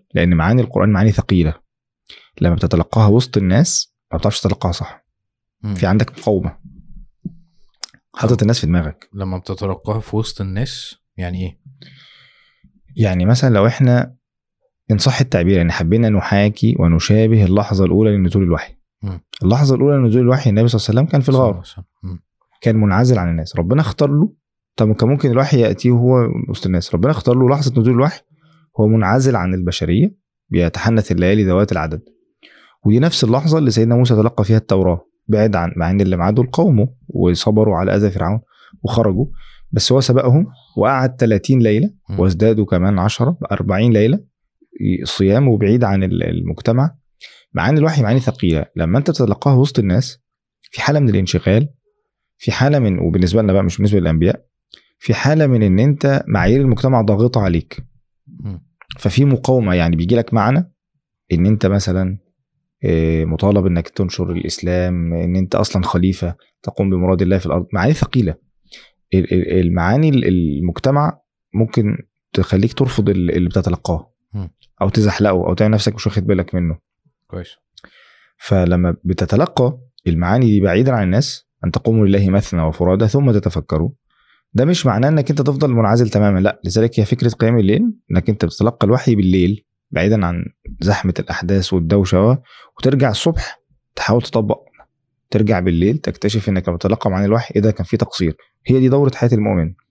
لان معاني القران معاني ثقيله لما بتتلقاها وسط الناس ما بتعرفش تتلقاها صح مم. في عندك مقاومه حاطط الناس في دماغك لما بتتلقاها في وسط الناس يعني ايه؟ يعني مثلا لو احنا ان صح التعبير يعني حبينا نحاكي ونشابه اللحظه الاولى لنزول الوحي مم. اللحظه الاولى لنزول الوحي النبي صلى الله عليه وسلم كان في الغار صلى الله عليه وسلم. مم. كان منعزل عن الناس ربنا اختار له طب كان ممكن الوحي ياتيه وهو وسط الناس ربنا اختار له لحظه نزول الوحي هو منعزل عن البشريه بيتحنث الليالي ذوات العدد ودي نفس اللحظه اللي سيدنا موسى تلقى فيها التوراه بعد عن مع ان اللي معاه دول قومه وصبروا على اذى فرعون وخرجوا بس هو سبقهم وقعد 30 ليله مم. وازدادوا كمان 10 40 ليله صيام وبعيد عن ال- المجتمع معاني الوحي معاني ثقيله لما انت تتلقاها وسط الناس في حاله من الانشغال في حاله من وبالنسبه لنا بقى مش بالنسبه للانبياء في حاله من ان انت معايير المجتمع ضاغطه عليك مم. ففي مقاومه يعني بيجي لك معنى ان انت مثلا آه، مطالب انك تنشر الاسلام ان انت اصلا خليفه تقوم بمراد الله في الارض معاني ثقيله ال- ال- المعاني ال- المجتمع ممكن تخليك ترفض ال- اللي بتتلقاه مم. او تزحلقه او تعمل نفسك مش واخد بالك منه كويس فلما بتتلقى المعاني دي بعيدا عن الناس ان تقوموا لله مثنى وفرادى ثم تتفكروا ده مش معناه انك انت تفضل منعزل تماما لا لذلك هي فكره قيام الليل انك انت بتتلقى الوحي بالليل بعيدا عن زحمه الاحداث والدوشه و- وترجع الصبح تحاول تطبق ترجع بالليل تكتشف انك لما تتلقى معاني الوحي ايه ده كان في تقصير هي دي دوره حياه المؤمن